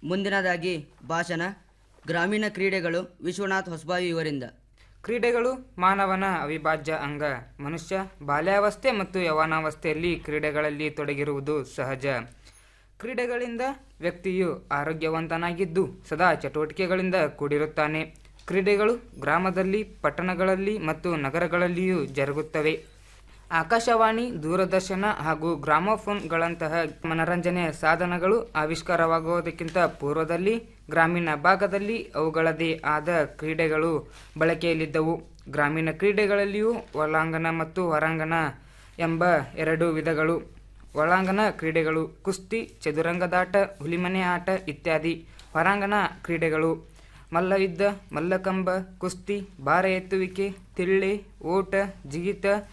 ಮುಂದಿನದಾಗಿ ಭಾಷಣ ಗ್ರಾಮೀಣ ಕ್ರೀಡೆಗಳು ವಿಶ್ವನಾಥ್ ಹೊಸಬಾವಿ ಇವರಿಂದ ಕ್ರೀಡೆಗಳು ಮಾನವನ ಅವಿಭಾಜ್ಯ ಅಂಗ ಮನುಷ್ಯ ಬಾಲ್ಯಾವಸ್ಥೆ ಮತ್ತು ಯೌವನಾವಸ್ಥೆಯಲ್ಲಿ ಕ್ರೀಡೆಗಳಲ್ಲಿ ತೊಡಗಿರುವುದು ಸಹಜ ಕ್ರೀಡೆಗಳಿಂದ ವ್ಯಕ್ತಿಯು ಆರೋಗ್ಯವಂತನಾಗಿದ್ದು ಸದಾ ಚಟುವಟಿಕೆಗಳಿಂದ ಕೂಡಿರುತ್ತಾನೆ ಕ್ರೀಡೆಗಳು ಗ್ರಾಮದಲ್ಲಿ ಪಟ್ಟಣಗಳಲ್ಲಿ ಮತ್ತು ನಗರಗಳಲ್ಲಿಯೂ ಜರುಗುತ್ತವೆ ಆಕಾಶವಾಣಿ ದೂರದರ್ಶನ ಹಾಗೂ ಗ್ರಾಮೋಫೋನ್ಗಳಂತಹ ಮನರಂಜನೆಯ ಸಾಧನಗಳು ಆವಿಷ್ಕಾರವಾಗುವುದಕ್ಕಿಂತ ಪೂರ್ವದಲ್ಲಿ ಗ್ರಾಮೀಣ ಭಾಗದಲ್ಲಿ ಅವುಗಳದೇ ಆದ ಕ್ರೀಡೆಗಳು ಬಳಕೆಯಲ್ಲಿದ್ದವು ಗ್ರಾಮೀಣ ಕ್ರೀಡೆಗಳಲ್ಲಿಯೂ ಒಳಾಂಗಣ ಮತ್ತು ಹೊರಾಂಗಣ ಎಂಬ ಎರಡು ವಿಧಗಳು ಒಳಾಂಗಣ ಕ್ರೀಡೆಗಳು ಕುಸ್ತಿ ಚದುರಂಗದಾಟ ಹುಲಿಮನೆ ಆಟ ಇತ್ಯಾದಿ ಹೊರಾಂಗಣ ಕ್ರೀಡೆಗಳು ಮಲ್ಲಯುದ್ಧ ಮಲ್ಲಕಂಬ ಕುಸ್ತಿ ಭಾರ ಎತ್ತುವಿಕೆ ತಿಳ್ಳೆ ಓಟ ಜಿಗಿತ